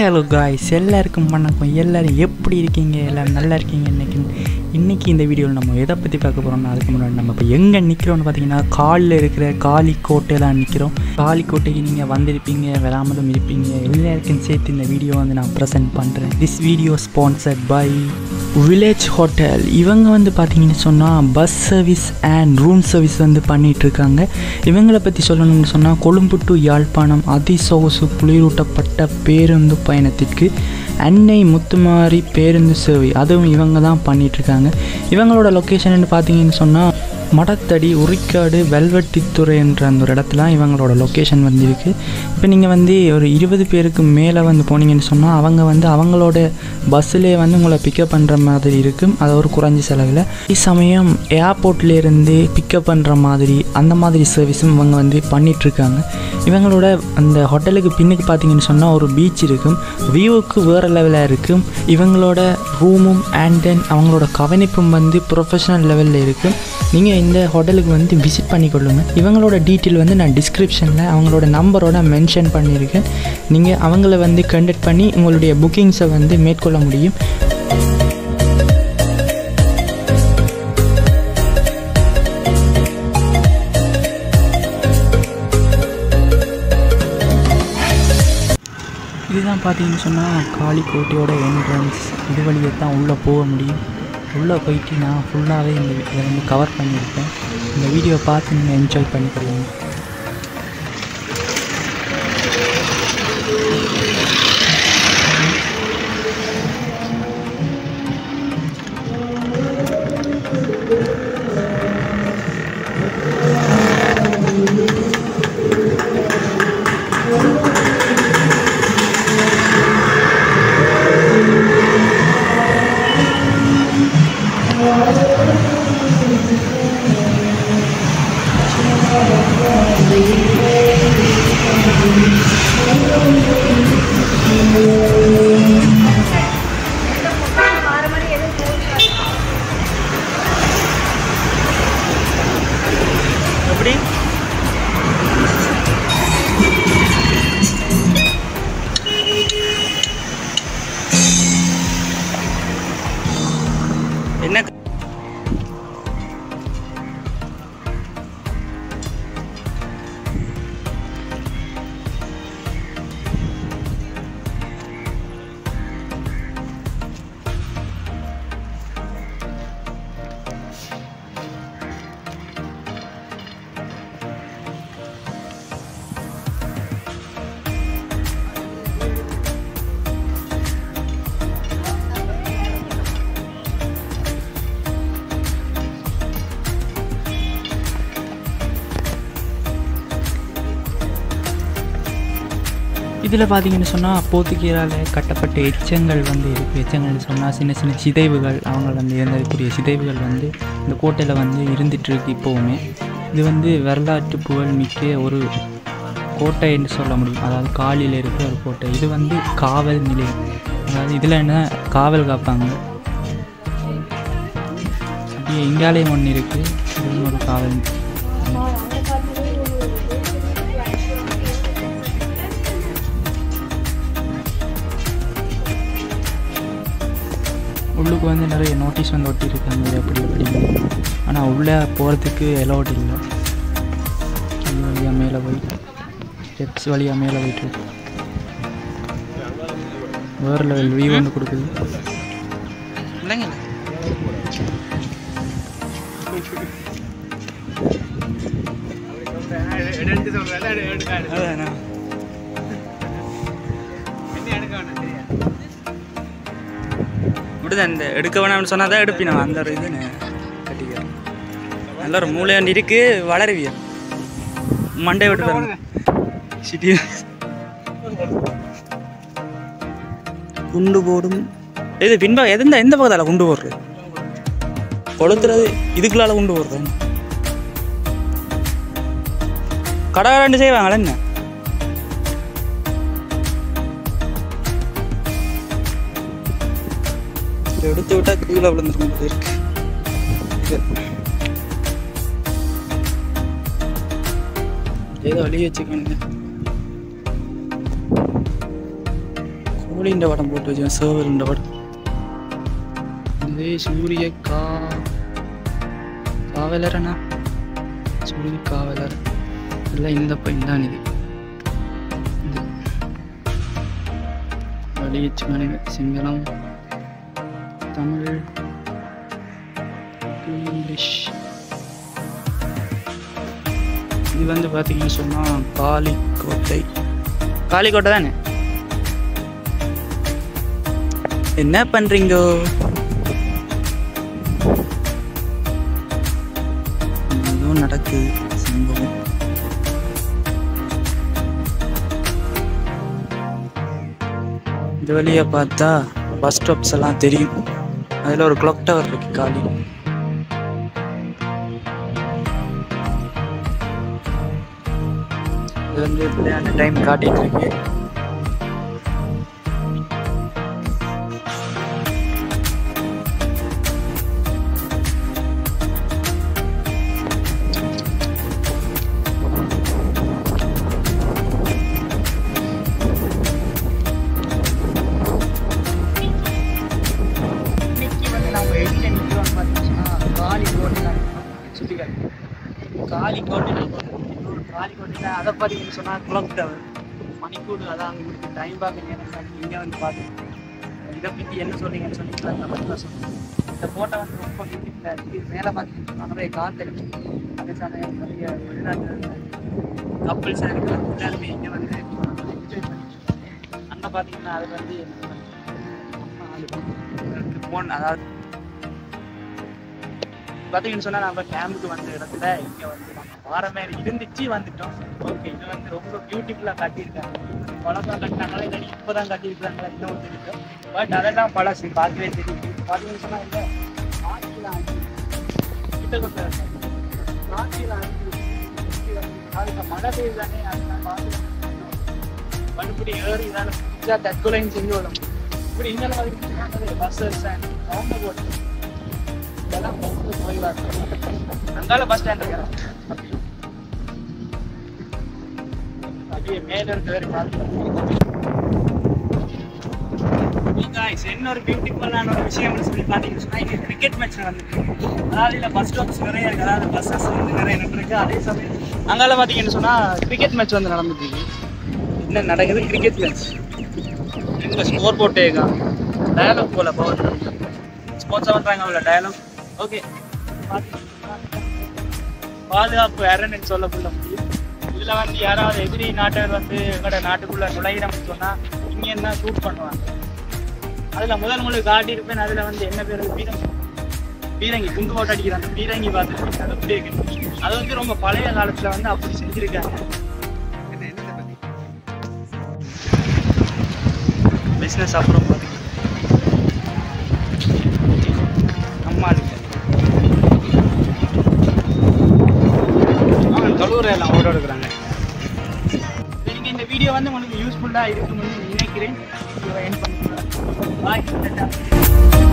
Hello guys எல்லாருக்கும் வணக்கம் எல்லாரும் எப்படி இருக்கீங்க எல்லாரும் நல்லா இருக்கீங்க இன்னைக்கு இன்றைக்கி இந்த வீடியோவில் நம்ம எதை பற்றி பார்க்க போகிறோம்னா அதுக்கு முன்னாடி நம்ம இப்போ எங்கே நிற்கிறோம்னு பார்த்தீங்கன்னா காலில் இருக்கிற காலி கோட்டையில் நிற்கிறோம் காலி கோட்டைக்கு நீங்கள் வந்திருப்பீங்க வராமலும் இருப்பீங்க எல்லாருக்கும் சேர்த்து இந்த வீடியோ வந்து நான் ப்ரெசென்ட் பண்ணுறேன் this video sponsored by village hotel இவங்க வந்து பார்த்தீங்கன்னு சொன்னால் bus service and room service வந்து பண்ணிகிட்டு இருக்காங்க இவங்களை பற்றி சொல்லணும்னு சொன்னால் கொழும்பு டு யாழ்ப்பாணம் அதிசொகுசு குளிரூட்டப்பட்ட பேருந்து பயணத்திற்கு அன்னை முத்துமாரி பேருந்து சேவை அதுவும் இவங்க தான் பண்ணிகிட்ருக்காங்க இவங்களோட லொக்கேஷன் பார்த்தீங்கன்னு சொன்னால் மடத்தடி உரிக்காடு வெல்வெட்டித்துறை என்ற அந்த ஒரு இடத்துல இவங்களோட லொக்கேஷன் வந்து இருக்குது இப்போ நீங்கள் வந்து ஒரு இருபது பேருக்கு மேலே வந்து போனீங்கன்னு சொன்னால் அவங்க வந்து அவங்களோட பஸ்ஸிலே வந்து உங்களை பிக்கப் பண்ணுற மாதிரி இருக்கும் அது ஒரு குறைஞ்ச செலவில் அதே சமயம் ஏர்போர்ட்லேருந்து பிக்கப் பண்ணுற மாதிரி அந்த மாதிரி சர்வீஸும் இவங்க வந்து பண்ணிகிட்ருக்காங்க இவங்களோட அந்த ஹோட்டலுக்கு பின்னுக்கு பார்த்தீங்கன்னு சொன்னால் ஒரு பீச் இருக்கும் வியூவுக்கு வேறு லெவலில் இருக்கும் இவங்களோட ரூமும் அண்ட் தென் அவங்களோட கவனிப்பும் வந்து ப்ரொஃபஷனல் லெவலில் இருக்கும் நீங்கள் இந்த ஹோட்டலுக்கு வந்து விசிட் பண்ணிக்கொள்ளுங்க இவங்களோட டீட்டெயில் வந்து நான் டிஸ்கிரிப்ஷனில் அவங்களோட நம்பரோட மென்ஷன் பண்ணியிருக்கேன் நீங்கள் அவங்கள வந்து கண்டக்ட் பண்ணி உங்களுடைய புக்கிங்ஸை வந்து மேற்கொள்ள முடியும் இதுதான் பார்த்தீங்கன்னு சொன்னால் காளிக்கோட்டையோட என்ட்ரன்ஸ் இது வழியே தான் உள்ளே போக முடியும் உள்ளே போயிட்டு நான் ஃபுல்லாகவே இந்த இதை வந்து கவர் பண்ணியிருக்கேன் இந்த வீடியோ பார்த்து நீங்கள் என்ஜாய் பண்ணிக்கிறீங்க எப்படி என்ன இதில் பார்த்தீங்கன்னு சொன்னால் போத்துக்கீரால் கட்டப்பட்ட எச்சங்கள் வந்து இருக்குது எச்சங்கள்னு சொன்னால் சின்ன சின்ன சிதைவுகள் அவங்க வந்து இருந்ததுக்குரிய சிதைவுகள் வந்து இந்த கோட்டையில் வந்து இருந்துகிட்ருக்கு இப்போவுமே இது வந்து வரலாற்று புகழ் மிக்க ஒரு கோட்டை என்று சொல்ல முடியும் அதாவது காலில் இருக்கிற ஒரு கோட்டை இது வந்து காவல் நிலையம் அதாவது இதில் என்ன காவல் காப்பாங்க அப்படியே இங்காலயம் ஒன்று இருக்குது இதுவும் ஒரு காவல் உள்ளுக்கு வந்து நிறைய நோட்டீஸ் வந்து ஒட்டியிருக்காங்க இது அப்படி இப்படின்னு ஆனால் உள்ளே போகிறதுக்கு எலோட் இல்லை அது வழியாக மேலே போயிட்டு ஸ்டெப்ஸ் வழியாக மேலே போயிட்டு இருக்கு. வேறு லெவல் வியூ வந்து கொடுக்குது இல்லைங்க அதாண்ணா விடுதா இந்த எடுக்க வேணாம்னு சொன்னால் தான் எடுப்பினா அந்த ஒரு இதுன்னு கட்டிக்கிறேன் நல்ல ஒரு மூளையாண்டு இருக்கு வளருவியா மண்டை விட்டு பாருங்க சிட்டி குண்டு போடும் இது பின்பா எந்த எந்த பக்கத்தால் குண்டு போடுறது கொளுத்துறது இதுக்குள்ளால குண்டு போடுறது கடை ரெண்டு செய்வாங்களே என்ன இதை எடுத்து விட்டா கீழே விழுந்துரும் போல இருக்கு இது. ஏதோ வழி வச்சுக்கணுங்க கோழின்ற படம் போட்டு வச்சேன் சேவல்ன்ற படம் இது சூரிய கா காவலரனா சூரிய காவலர் இல்லை இந்த பையன் தான் இது இது வலியச்சு மனைவி சிங்களம் தமிழ் இங்கிலீஷ் இது வந்து பார்த்தீங்கன்னு சொன்னால் காளிக்கோட்டை காளிக்கோட்டை தானே என்ன பண்றீங்க ஏதோ நடக்குது சம்பவம் இந்த வழியை பார்த்தா பஸ் ஸ்டாப்ஸ் எல்லாம் தெரியும் அதில் ஒரு கிளாக் டவர் இருக்கு காலி இது வந்து விளையாண்டு டைம் காட்டிட்டு இருக்கு இன்னைக்கு வந்து நம்ம எங்கே நிற்கிறோம்னு பார்த்தீங்கன்னா காளிக்கோட்டையில் சுற்றி காளிக்கோட்டை காளிக்கோட்டையில் அதை பார்த்தீங்கன்னு சொன்னால் குளம் டவர் மணிக்கூடு அதான் உங்களுக்கு டைம் பார்க்க நேரம் இங்கே வந்து பார்த்து இதை பற்றி என்ன சொன்னீங்கன்னு சொன்னீங்களா தமிழில் சொன்னீங்க இந்த ஃபோட்டோ வந்து ரொம்ப பியூட்டிஃபுல்லாக இருக்குது இது மேலே பார்த்தீங்கன்னு சொன்னால் நிறைய காற்று அதே சமயம் நிறைய வெளிநாட்டு கப்பல்ஸாக இருக்கிற எல்லாருமே இங்கே வந்து என்ஜாய் பண்ணிட்டு அங்கே பார்த்தீங்கன்னா அது வந்து ஃபோன் அதாவது பார்த்தீங்கன்னு சொன்னால் நம்ம கேம்புக்கு வந்த இடத்துல இங்கே வந்து நம்ம வார மாதிரி இருந்துச்சு வந்துட்டோம் ஓகே இது வந்து ரொம்ப பியூட்டிஃபுல்லாக கட்டியிருக்காங்க பழக்கம் கட்டினாங்களா இல்லை இப்போ தான் கட்டியிருக்காங்களா இன்னும் தெரியும் பட் அதெல்லாம் பழசு பார்க்கவே தெரியும் பார்த்தீங்கன்னு சொன்னால் இந்த ஆட்சியில் ஆட்சி கிட்ட கொண்டு ஆட்சியில் ஆட்சி அதுக்கு மழை பெய்யுதானே அதெல்லாம் பார்த்து மறுபடி ஏறி இதால் புதுசாக தற்கொலையும் செஞ்சு விடும் இப்படி இந்த மாதிரி பஸ்ஸஸ் அண்ட் அவங்க போட்டு இதெல்லாம் பஸ்ஸில் போய் வரணும் அங்கால பஸ் ஸ்டாண்ட் இருக்கிறோம் அப்படியே மேல இருக்க வேறு பார்த்து guys, இன்னொரு பியூட்டிஃபுல்லான ஒரு விஷயம் சொல்லி பார்த்தீங்கன்னு சொன்னால் இங்கே கிரிக்கெட் மேட்ச் நடந்துருக்கு அதாவது இல்லை பஸ் ஸ்டாப்ஸ் நிறைய இருக்கு அதாவது பஸ்ஸஸ் வந்து நிறைய நடந்திருக்கு அதே சமயம் அங்கால பார்த்தீங்கன்னு சொன்னால் கிரிக்கெட் மேட்ச் வந்து நடந்துட்டு இருக்கு என்ன நடக்குது கிரிக்கெட் மேட்ச் இந்த ஸ்கோர் போட்டேக்கா டயலாக் போல பவர் ஸ்போர்ட்ஸ் பண்ணுறாங்க அவ்வளோ டயலாக் ஓகே பாதுகாப்பு அரண் சொல்லக்குள்ள முடியும் இதில் வந்து யாராவது எதிரி நாட்டவர் வந்து எங்களோட நாட்டுக்குள்ள நுழையிறோம்னு சொன்னால் இங்கே என்ன ஷூட் பண்ணுவாங்க அதில் முதல் உங்களுக்கு காட்டியிருப்பேன் அதில் வந்து என்ன பேர் பீரங்கி பீரங்கி குண்டு போட்டு அடிக்கிறாங்க பீரங்கி பார்த்துருக்கீங்க அது அப்படி இருக்கு அது வந்து ரொம்ப பழைய காலத்தில் வந்து அப்படி செஞ்சுருக்காங்க பிஸ்னஸ் அப்புறம் பார்த்தீங்கன்னா அம்மாளுக்கு ஆ தொழுவுற எல்லாம் ஓட எடுக்கிறாங்க நீங்கள் இந்த வீடியோ வந்து உங்களுக்கு யூஸ்ஃபுல்லாக இருக்கும்னு நினைக்கிறேன் என் பண்ணிக்கலாம் பாய்